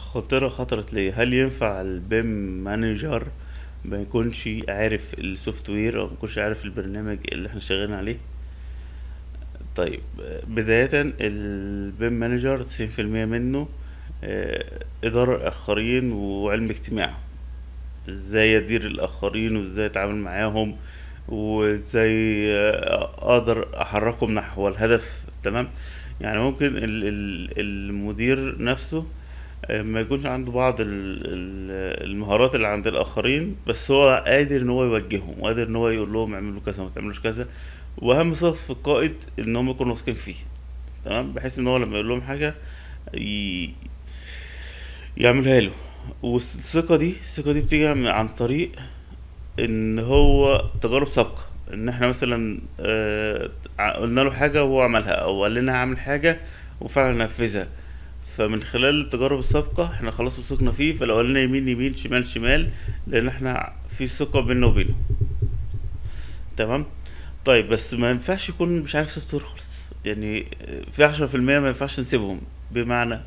خاطرة خطرت ليا هل ينفع البيم مانجر ما يكونش عارف السوفت وير او ما يكونش عارف البرنامج اللي احنا شغالين عليه طيب بداية البيم مانجر تسعين في المية منه آه، إدارة الآخرين وعلم اجتماع ازاي أدير الآخرين وازاي أتعامل معاهم وازاي آه، أقدر أحركهم نحو الهدف تمام يعني ممكن ال- ال- المدير نفسه آه، ما يكونش عنده بعض ال- ال- المهارات اللي عند الآخرين بس هو قادر إن هو يوجههم وقادر إن هو يقول لهم اعملوا كذا وما تعملوش كذا وأهم صفة في القائد إن هم يكونوا واثقين فيه تمام بحيث إن هو لما يقول لهم حاجة ي... يعملها له والثقة دي الثقة دي بتيجي عن عن طريق ان هو تجارب سابقة ان احنا مثلا آه، ع- قلنا له حاجة وهو عملها او قال لنا هعمل حاجة وفعلا نفذها فمن خلال التجارب السابقة احنا خلاص وثقنا فيه فلو قال لنا يمين يمين شمال شمال لان احنا في ثقة بيننا وبينه تمام طيب بس ما ينفعش يكون مش عارف سوفت وير خالص يعني آه، في عشرة في المية ما ينفعش نسيبهم بمعنى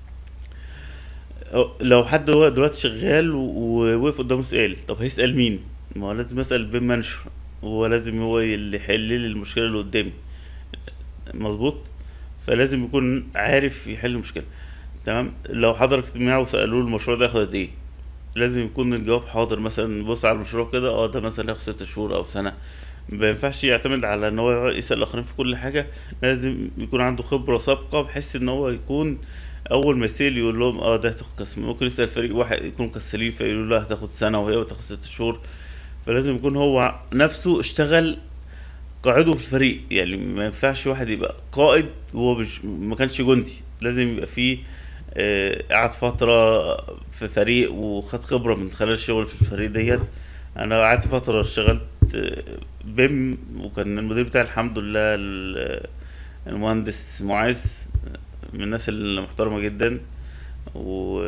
أو- لو حد هو دلوقتي شغال و- ووقف قدامه سؤال طب هيسأل مين؟ ما هو لازم يسأل البيم مانجر هو لازم هو اللي يحل لي المشكلة اللي قدامي مظبوط فلازم يكون عارف يحل المشكلة تمام لو حضر اجتماع وسألوه المشروع ده ياخد قد ايه لازم يكون الجواب حاضر مثلا بص على المشروع كده اه ده مثلا ياخد ست شهور او سنة ما ينفعش يعتمد على ان هو يسأل الاخرين في كل حاجة لازم يكون عنده خبرة سابقة بحيث ان هو يكون اول ما يسأل يقول لهم اه ده هتاخد قسم ممكن يسأل فريق واحد يكونوا مكسلين فيقولوا له لا هتاخد سنة وهي بتاخد ست شهور فلازم يكون هو نفسه اشتغل قاعده في الفريق يعني ما ينفعش واحد يبقى قائد وهو مش ما كانش جندي لازم يبقى فيه آه، قعد فترة في فريق وخد خبرة من خلال الشغل في الفريق ديت أنا قعدت فترة اشتغلت آه، بيم وكان المدير بتاعي الحمد لله ال- المهندس معاذ من الناس المحترمة جدا و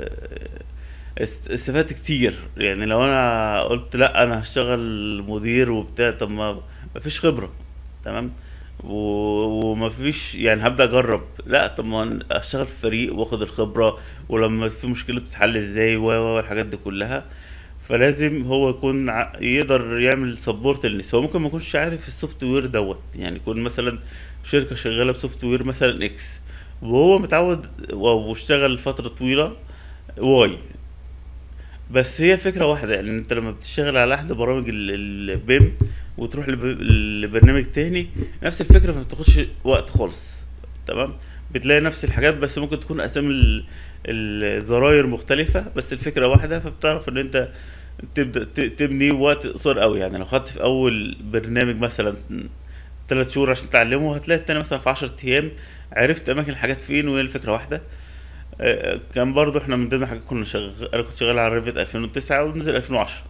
است- استفدت كتير يعني لو انا قلت لا انا هشتغل مدير وبتاع طب ما مفيش خبرة تمام و- ومفيش يعني هبدأ اجرب لا طب ما أنا اشتغل في فريق واخد الخبرة ولما في مشكلة بتتحل ازاي و و والحاجات دي كلها فلازم هو يكون ع- يقدر يعمل سبورت للناس هو ممكن ما يكونش عارف السوفت وير دوت يعني يكون مثلا شركة شغالة بسوفت وير مثلا اكس وهو متعود و- واشتغل فترة طويلة واي بس هي الفكرة واحدة يعني انت لما بتشتغل على احد برامج ال- البيم وتروح لب- لبرنامج تاني نفس الفكرة فما بتاخدش وقت خالص تمام بتلاقي نفس الحاجات بس ممكن تكون اسامي ال- الزراير مختلفة بس الفكرة واحدة فبتعرف ان انت تبدأ ت- تبني وقت قصير قوي يعني لو خدت في اول برنامج مثلا ثلاث شهور عشان تتعلمه هتلاقي التاني مثلا في 10 ايام عرفت اماكن الحاجات فين وهي الفكرة واحدة آه، كان برضو احنا من ضمن الحاجات كنا شغال انا كنت شغال على ريفت 2009 ونزل 2010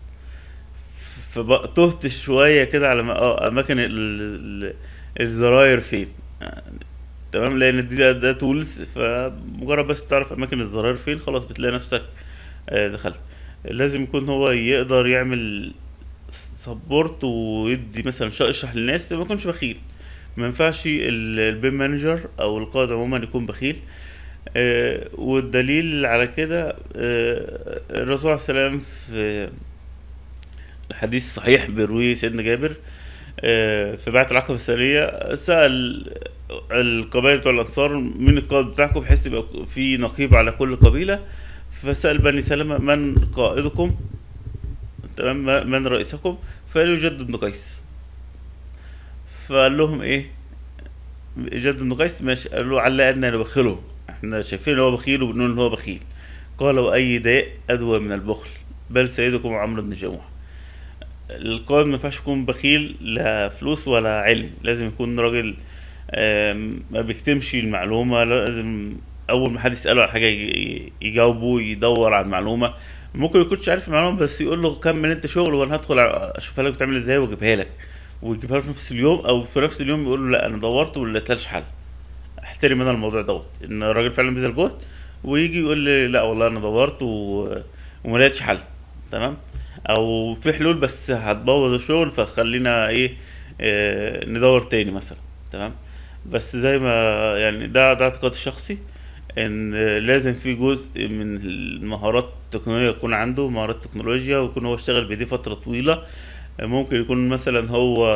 فبقى تهت شويه كده على ما اه اماكن ال... ال... الزراير فين آه، تمام لان دي ده, ده تولز فمجرد بس تعرف اماكن الزراير فين خلاص بتلاقي نفسك آه، دخلت لازم يكون هو يقدر يعمل سبورت ويدي مثلا ش- يشرح للناس ما يكونش بخيل ما ينفعش ال- البيم مانجر او القائد عموما يكون بخيل آه، والدليل على كده آه، الرسول عليه السلام في الحديث صحيح بيرويه سيدنا جابر آه، في بعثة العقبة الثانية سأل القبائل بتوع الأنصار مين القائد بتاعكم بحيث يبقى في نقيب على كل قبيلة فسأل بني سلمة من قائدكم تمام من رئيسكم فقالوا جد بن قيس فقال لهم ايه جد بن قيس ماشي قال له على أن نبخله احنا شايفين ان هو بخيل وبنقول ان هو بخيل قال واي داء ادوى من البخل بل سيدكم عمرو بن جموح القائد ما ينفعش يكون بخيل لا فلوس ولا علم لازم يكون راجل آم، ما بيكتمش المعلومة لازم أول ما حد يسأله على حاجة ي- يجاوبه يدور على المعلومة ممكن يكونش عارف المعلومة بس يقول له كمل أنت شغل وأنا هدخل أشوفها لك بتعمل إزاي وأجيبها لك ويجيبها له في نفس اليوم أو في نفس اليوم يقول له لا أنا دورت ولا لقيتلهاش حل احترم انا الموضوع دوت ان الراجل فعلا بيبذل جهد ويجي يقول لي لا والله انا دورت و... وما لقيتش حل تمام او في حلول بس هتبوظ الشغل فخلينا ايه آه ندور تاني مثلا تمام بس زي ما يعني ده ده اعتقادي الشخصي ان لازم في جزء من المهارات التقنية يكون عنده مهارات تكنولوجيا ويكون هو اشتغل بدي فترة طويلة ممكن يكون مثلا هو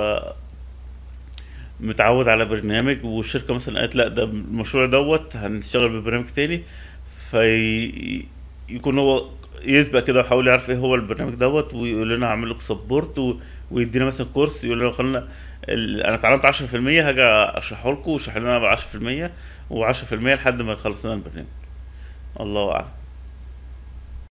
متعود على برنامج والشركة مثلا قالت لا ده المشروع دوت هنشتغل ببرنامج تاني في يكون هو يسبق كده ويحاول يعرف ايه هو البرنامج دوت ويقول لنا هعمل لكم سبورت ويدينا مثلا كورس يقول لنا خلينا ال- انا اتعلمت 10% هاجي اشرحه لكم واشرح لنا ب 10% و10% لحد ما يخلص لنا البرنامج الله اعلم